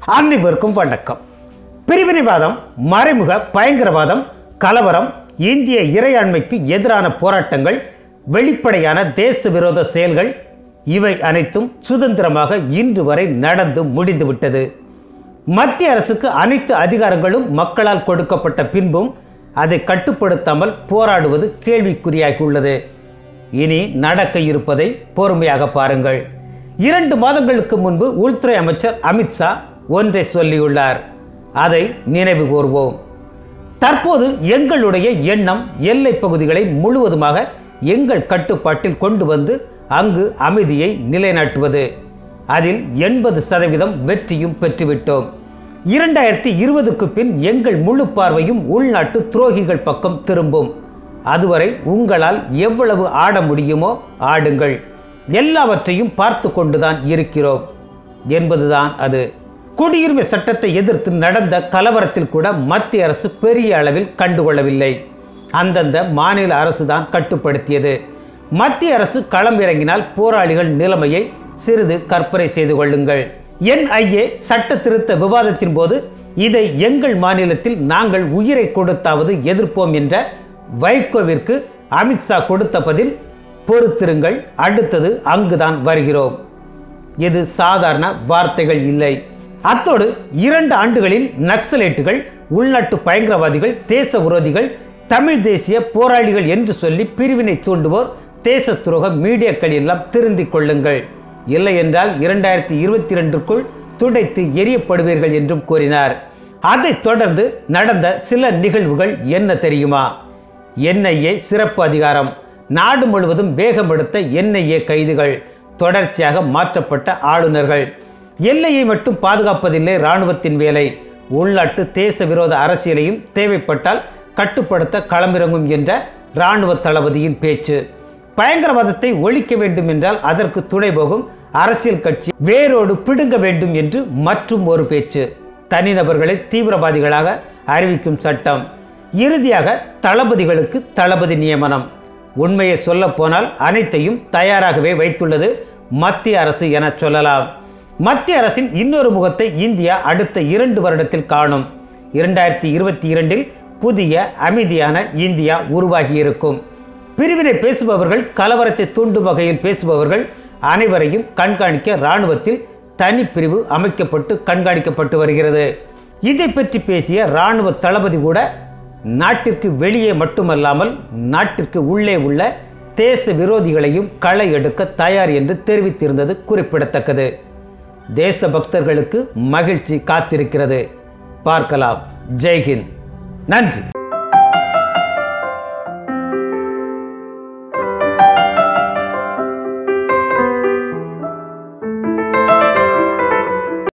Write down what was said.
அனைவருக்கும் வணக்கம் பிரிவினைவாதம் மறைமுக பயங்கரவாதம் கலவரம் இந்திய இறையாண்மைக்கு எதிரான போராட்டங்கள் வெளிப்படையான தேச விரோத செயல்கள் இவை அனைத்தும் சுதந்திரமாக இன்று வரை நடந்து முடிந்துவிட்டது மத்திய அரசுக்கு அனைத்து அதிகாரங்களும் மக்களால் கொடுக்கப்பட்ட பின்பும் அதை கட்டுப்படுத்தாமல் போராடுவது கேள்விக்குறியாகியுள்ளது இனி நடக்க இருப்பதை பொறுமையாக பாருங்கள் இரண்டு மாதங்களுக்கு முன்பு உள்துறை அமைச்சர் அமித்ஷா ஒன்றை சொல்லியுள்ளார் அதை நினைவு கூர்வோம் தற்போது எங்களுடைய எண்ணம் எல்லை பகுதிகளை முழுவதுமாக எங்கள் கட்டுப்பாட்டில் கொண்டு வந்து அங்கு அமைதியை நிலைநாட்டுவது அதில் எண்பது சதவீதம் வெற்றியும் பெற்றுவிட்டோம் இரண்டாயிரத்தி இருபதுக்கு பின் எங்கள் முழு பார்வையும் உள்நாட்டு துரோகிகள் பக்கம் திரும்பும் அதுவரை உங்களால் எவ்வளவு ஆட முடியுமோ ஆடுங்கள் எல்லாவற்றையும் பார்த்து கொண்டுதான் இருக்கிறோம் என்பதுதான் அது குடியுரிமை சட்டத்தை எதிர்த்து நடந்த கலவரத்தில் கூட மத்திய அரசு பெரிய அளவில் கண்டுகொள்ளவில்லை அந்தந்த மாநில அரசு தான் கட்டுப்படுத்தியது மத்திய அரசு களம் இறங்கினால் போராளிகள் நிலைமையை சிறிது கற்பனை செய்து கொள்ளுங்கள் என்ஐஏ சட்ட திருத்த விவாதத்தின் போது இதை எங்கள் மாநிலத்தில் நாங்கள் உயிரை கொடுத்தாவது எதிர்ப்போம் என்ற வைகோவிற்கு அமித்ஷா கொடுத்த பதில் பொறுத்திருங்கள் அடுத்தது அங்குதான் வருகிறோம் இது சாதாரண வார்த்தைகள் இல்லை அத்தோடு இரண்டு ஆண்டுகளில் நக்சலைட்டுகள் உள்நாட்டு பயங்கரவாதிகள் தேச விரோதிகள் தமிழ் தேசிய போராளிகள் என்று சொல்லி பிரிவினை தூண்டுவோர் தேச துரோக மீடியாக்கள் எல்லாம் திருந்திக் கொள்ளுங்கள் இல்லை என்றால் இரண்டாயிரத்தி இருபத்தி ரெண்டுக்குள் துடைத்து எரியப்படுவீர்கள் என்றும் கூறினார் அதைத் தொடர்ந்து நடந்த சில நிகழ்வுகள் என்ன தெரியுமா என்ஐஏ சிறப்பு அதிகாரம் நாடு முழுவதும் வேகம் எடுத்த என்ஐஏ கைதுகள் தொடர்ச்சியாக மாற்றப்பட்ட ஆளுநர்கள் எல்லையை மட்டும் பாதுகாப்பதில்லை இராணுவத்தின் வேலை உள்நாட்டு தேச விரோத அரசியலையும் தேவைப்பட்டால் கட்டுப்படுத்த களமிறங்கும் என்ற இராணுவ தளபதியின் பேச்சு பயங்கரவாதத்தை ஒழிக்க வேண்டும் என்றால் அதற்கு துணை போகும் அரசியல் கட்சி வேரோடு பிடுங்க வேண்டும் என்று மற்றும் ஒரு பேச்சு தனிநபர்களை தீவிரவாதிகளாக அறிவிக்கும் சட்டம் இறுதியாக தளபதிகளுக்கு தளபதி நியமனம் உண்மையை சொல்ல போனால் அனைத்தையும் தயாராகவே வைத்துள்ளது மத்திய அரசு என சொல்லலாம் மத்திய அரசின் இன்னொரு முகத்தை இந்தியா அடுத்த இரண்டு வருடத்தில் காணும் இரண்டாயிரத்தி இருபத்தி இரண்டில் புதிய அமைதியான இந்தியா உருவாகியிருக்கும் பிரிவினை பேசுபவர்கள் கலவரத்தை தூண்டும் வகையில் பேசுபவர்கள் அனைவரையும் கண்காணிக்க இராணுவத்தில் தனிப்பிரிவு அமைக்கப்பட்டு கண்காணிக்கப்பட்டு வருகிறது இதை பற்றி பேசிய இராணுவ தளபதி கூட நாட்டிற்கு வெளியே மட்டுமல்லாமல் நாட்டிற்கு உள்ளே உள்ள தேச விரோதிகளையும் களை எடுக்க தயார் என்று தெரிவித்திருந்தது குறிப்பிடத்தக்கது தேச பக்தர்களுக்கு மகிழ்ச்சி காத்திருக்கிறது பார்க்கலாம் ஜெய்ஹிந்த் நன்றி